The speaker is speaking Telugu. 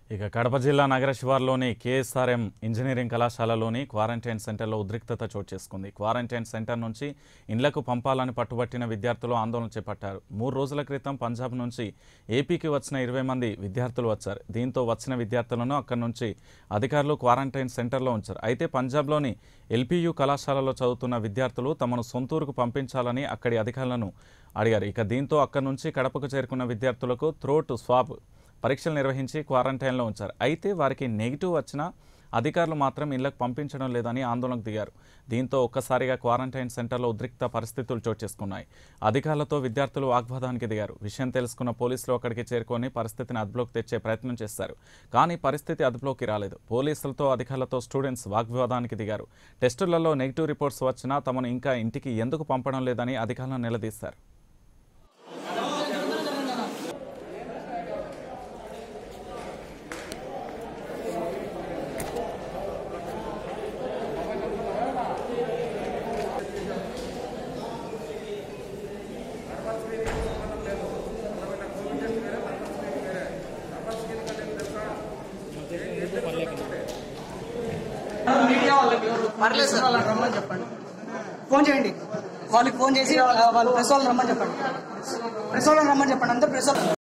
ఇక కడప జిల్లా నగర శివార్లోని కేఎస్ఆర్ఎం ఇంజనీరింగ్ కళాశాలలోని క్వారంటైన్ సెంటర్లో ఉద్రిక్తత చోటు చేసుకుంది క్వారంటైన్ సెంటర్ నుంచి ఇండ్లకు పంపాలని పట్టుబట్టిన విద్యార్థులు ఆందోళన చేపట్టారు మూడు రోజుల క్రితం పంజాబ్ నుంచి ఏపీకి వచ్చిన ఇరవై మంది విద్యార్థులు వచ్చారు దీంతో వచ్చిన విద్యార్థులను అక్కడి నుంచి అధికారులు క్వారంటైన్ సెంటర్లో ఉంచారు అయితే పంజాబ్లోని ఎల్పీయూ కళాశాలలో చదువుతున్న విద్యార్థులు తమను సొంతూరుకు పంపించాలని అక్కడి అధికారులను అడిగారు ఇక దీంతో అక్కడి నుంచి కడపకు చేరుకున్న విద్యార్థులకు థ్రోట్ స్వాబ్ పరీక్షలు నిర్వహించి క్వారంటైన్లో ఉంచారు అయితే వారికి నెగిటివ్ వచ్చినా అధికారులు మాత్రం ఇళ్లకు పంపించడం లేదని ఆందోళనకు దిగారు దీంతో ఒక్కసారిగా క్వారంటైన్ సెంటర్లో ఉద్రిక్త పరిస్థితులు చోటు చేసుకున్నాయి అధికారులతో విద్యార్థులు వాగ్వాదానికి దిగారు విషయం తెలుసుకున్న పోలీసులు అక్కడికి చేరుకొని పరిస్థితిని అదుపులోకి తెచ్చే ప్రయత్నం చేశారు కానీ పరిస్థితి అదుపులోకి రాలేదు పోలీసులతో అధికారులతో స్టూడెంట్స్ వాగ్వాదానికి దిగారు టెస్టులలో నెగిటివ్ రిపోర్ట్స్ వచ్చినా తమను ఇంకా ఇంటికి ఎందుకు పంపడం లేదని అధికారులను నిలదీశారు మీడియా వాళ్ళకి పర్లేదు సార్ వాళ్ళని రమ్మని చెప్పండి ఫోన్ చేయండి వాళ్ళకి ఫోన్ చేసి ఆ, వాళ్ళు ప్రెస్ వాళ్ళని రమ్మని చెప్పండి ప్రెస్ వాళ్ళని రమ్మని చెప్పండి అంతా ప్రెస్ వాళ్ళు